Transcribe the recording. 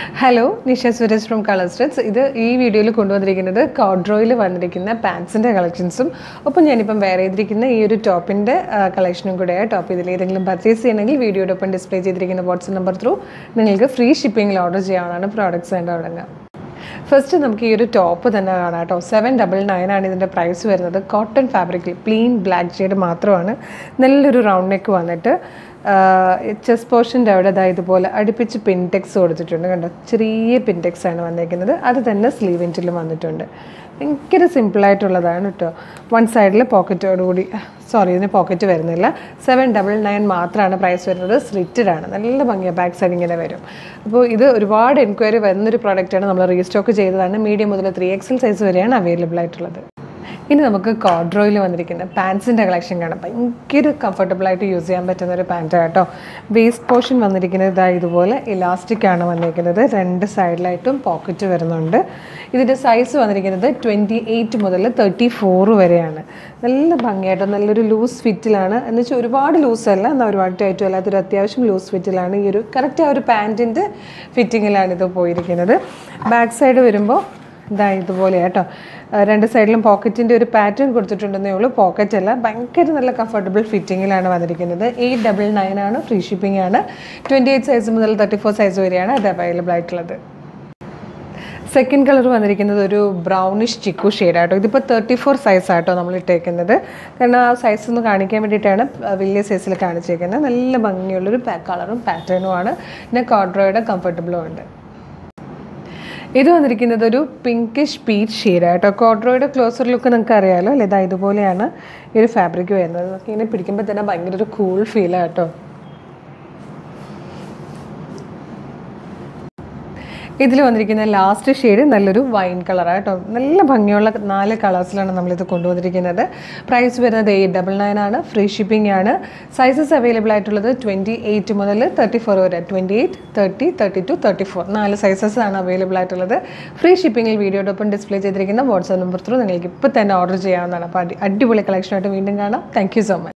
hello Nisha Suresh from colour studs ഇത് ഈ വീഡിയോയിൽ കൊണ്ടുവന്നിരിക്കുന്നത് കോഡ്രോയിൽ വന്നിരിക്കുന്ന പാൻസിൻ്റെ കളക്ഷൻസും ഒപ്പം ഞാനിപ്പം വേറെ ചെയ്തിരിക്കുന്ന ഈ ഒരു ടോപ്പിൻ്റെ കളക്ഷനും കൂടെയാണ് ടോപ്പ് ഇതിൽ ഏതെങ്കിലും പർച്ചേസ് ചെയ്യണമെങ്കിൽ വീഡിയോയുടെ ഒപ്പം ഡിസ്പ്ലേ ചെയ്തിരിക്കുന്ന വാട്സപ്പ് നമ്പർ ത്രൂ നിങ്ങൾക്ക് ഫ്രീ ഷിപ്പിങ്ങിൽ ഓർഡർ ചെയ്യാവുന്നതാണ് പ്രോഡക്റ്റ്സ് വേണ്ട തുടങ്ങുക ഫസ്റ്റ് നമുക്ക് ഈ ഒരു ടോപ്പ് തന്നെ കാണാം കേട്ടോ സെവൻ ഡബിൾ നയൻ ആണ് ഇതിൻ്റെ പ്രൈസ് വരുന്നത് കോട്ടൺ ഫാബ്രിക്കിൽ പ്ലെയിൻ ബ്ലാക്ക് ഷെയ്ഡ് മാത്രമാണ് നല്ലൊരു റൗണ്ട് നെക്ക് വന്നിട്ട് ചെസ് പോർഷൻ്റെ അവിടെ ഇതാ ഇതുപോലെ അടുപ്പിച്ച് പിൻടെക്സ് കൊടുത്തിട്ടുണ്ട് കണ്ടോ ചെറിയ പിൻടെക്സ് ആണ് വന്നേക്കുന്നത് അത് തന്നെ സ്ലീവിൻറ്റിലും വന്നിട്ടുണ്ട് ഭയങ്കര സിമ്പിളായിട്ടുള്ളതാണ് കേട്ടോ വൺ സൈഡിൽ പോക്കറ്റോടുകൂടി സോറി ഇതിന് പോക്കറ്റ് വരുന്നില്ല സെവൻ ഡബിൾ നയൻ മാത്രമാണ് പ്രൈസ് വരുന്നത് സ്ലിറ്റഡ് ആണ് നല്ല ഭംഗിയാണ് ബാക്ക് സൈഡ് ഇങ്ങനെ വരും അപ്പോൾ ഇത് ഒരുപാട് എൻക്വയറി വരുന്നൊരു പ്രോഡക്റ്റാണ് നമ്മൾ റീസ്റ്റോക്ക് ചെയ്തതാണ് മീഡിയം മുതൽ ത്രീ എക്സൽ സൈസ് വരെയാണ് അവൈലബിൾ ആയിട്ടുള്ളത് ഇനി നമുക്ക് കോഡ്രോയിൽ വന്നിരിക്കുന്ന പാൻസിൻ്റെ കളക്ഷൻ കാണാം ഭയങ്കര കംഫർട്ടബിൾ ആയിട്ട് യൂസ് ചെയ്യാൻ പറ്റുന്ന ഒരു പാൻറ്റ് കേട്ടോ വേസ്റ്റ് പോർഷൻ വന്നിരിക്കുന്നത് ഇതാ ഇതുപോലെ ഇലാസ്റ്റിക് ആണ് വന്നിരിക്കുന്നത് രണ്ട് സൈഡിലായിട്ടും പോക്കറ്റ് വരുന്നുണ്ട് ഇതിൻ്റെ സൈസ് വന്നിരിക്കുന്നത് ട്വൻറ്റി എയ്റ്റ് മുതൽ തേർട്ടി ഫോർ വരെയാണ് നല്ല ഭംഗിയായിട്ട് നല്ലൊരു ലൂസ് ഫിറ്റിലാണ് എന്ന് വെച്ചാൽ ഒരുപാട് ലൂസ് അല്ല എന്നാൽ ഒരുപാട് ടൈറ്റും അല്ലാത്തൊരു അത്യാവശ്യം ലൂസ് ഫിറ്റിലാണ് ഈ ഒരു കറക്റ്റ് ആ ഒരു പാൻറ്റിൻ്റെ ഫിറ്റിങ്ങിലാണ് ഇത് പോയിരിക്കുന്നത് ബാക്ക് സൈഡ് വരുമ്പോൾ ഇതാ ഇതുപോലെ കേട്ടോ രണ്ട് സൈഡിലും പോക്കറ്റിൻ്റെ ഒരു പാറ്റേൺ കൊടുത്തിട്ടുണ്ടെന്നേ ഉള്ളൂ പോക്കറ്റ് അല്ല ഭയങ്കര നല്ല കംഫർട്ടബിൾ ഫിറ്റിങ്ങിലാണ് വന്നിരിക്കുന്നത് എയ്റ്റ് ഡബിൾ നയൻ ആണ് ഫ്രീ ഷിപ്പിംഗ് ആണ് ട്വൻറ്റി എയ്റ്റ് സൈസ് മുതൽ തേർട്ടി ഫോർ സൈസ് വരെയാണ് അത് അവൈലബിൾ ആയിട്ടുള്ളത് സെക്കൻഡ് കളർ വന്നിരിക്കുന്നത് ഒരു ബ്രൗണിഷ് ചിക്കു ഷെയ്ഡാട്ടോ ഇതിപ്പോൾ തേർട്ടി ഫോർ സൈസാട്ടോ നമ്മൾ ഇട്ടേക്കുന്നത് കാരണം ആ സൈസ് ഒന്ന് കാണിക്കാൻ വേണ്ടിയിട്ടാണ് വലിയ സൈസിൽ കാണിച്ചേക്കുന്നത് നല്ല ഭംഗിയുള്ളൊരു കളറും പാറ്റേണുമാണ് പിന്നെ കോഡ്രോയുടെ കംഫർട്ടബിളും ഉണ്ട് ഇത് വന്നിരിക്കുന്നത് ഒരു പിങ്കിഷ് പീച്ച് ഷെയ്ഡാണ് കേട്ടോ കോഡ്രോയുടെ ക്ലോസർ ലുക്ക് നിങ്ങൾക്ക് അറിയാമല്ലോ അല്ലേ ഇതാ ഇതുപോലെയാണ് ഈ ഒരു ഫാബ്രിക് വരുന്നത് നമുക്ക് ഇങ്ങനെ പിടിക്കുമ്പോൾ തന്നെ ഭയങ്കര ഒരു കൂൾ ഫീലാണ് കേട്ടോ ഇതിൽ വന്നിരിക്കുന്ന ലാസ്റ്റ് ഷെയ്ഡ് നല്ലൊരു വൈൻ കളറാണ് കേട്ടോ നല്ല ഭംഗിയുള്ള നാല് കളേഴ്സിലാണ് നമ്മളിത് കൊണ്ടുവന്നിരിക്കുന്നത് പ്രൈസ് വരുന്നത് എയ്റ്റ് ഡബിൾ നയൻ ആണ് ഫ്രീ ഷിപ്പിംഗ് ആണ് സൈസസ് അവൈലബിൾ ആയിട്ടുള്ളത് ട്വൻറ്റി എയ്റ്റ് മുതൽ തേർട്ടി ഫോർ വരെ twenty eight thirty thirty two thirty four നാല് സൈസസ് ആണ് അവൈലബിൾ ആയിട്ടുള്ളത് ഫ്രീ ഷിപ്പിംഗിൽ വീഡിയോടൊപ്പം ഡിസ്പ്ലേ ചെയ്തിരിക്കുന്ന വാട്സാപ്പ് നമ്പർ ത്രൂ നിങ്ങൾക്ക് ഇപ്പോൾ തന്നെ ഓർഡർ ചെയ്യാവുന്നതാണ് അപ്പോൾ അടി അടിപൊളി കളക്ഷനായിട്ട് വീണ്ടും കാണാം താങ്ക് യു സോ മച്ച്